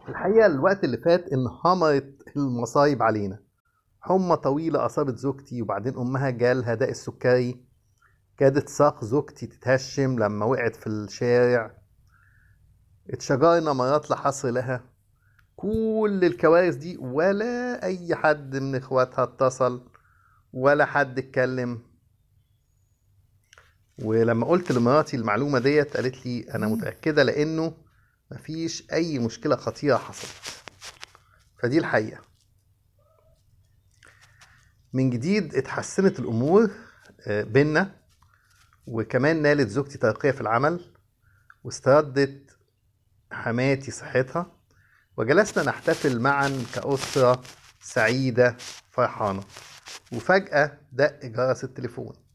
الحقيقة الوقت اللي فات انهمرت المصايب علينا حمى طويلة أصابت زوجتي وبعدين أمها جالها داء السكري كادت ساق زوجتي تتهشم لما وقعت في الشارع اتشجرنا مرات لا حصر لها كل الكوارث دي ولا أي حد من إخواتها اتصل ولا حد اتكلم ولما قلت لمراتي المعلومة ديت قالت لي أنا متأكدة لأنه مفيش أي مشكلة خطيرة حصلت فدي الحقيقة من جديد اتحسنت الأمور آه، بينا وكمان نالت زوجتي ترقية في العمل واستردت حماتي صحتها وجلسنا نحتفل معا كأسرة سعيدة فرحانة وفجأة دق جرس التليفون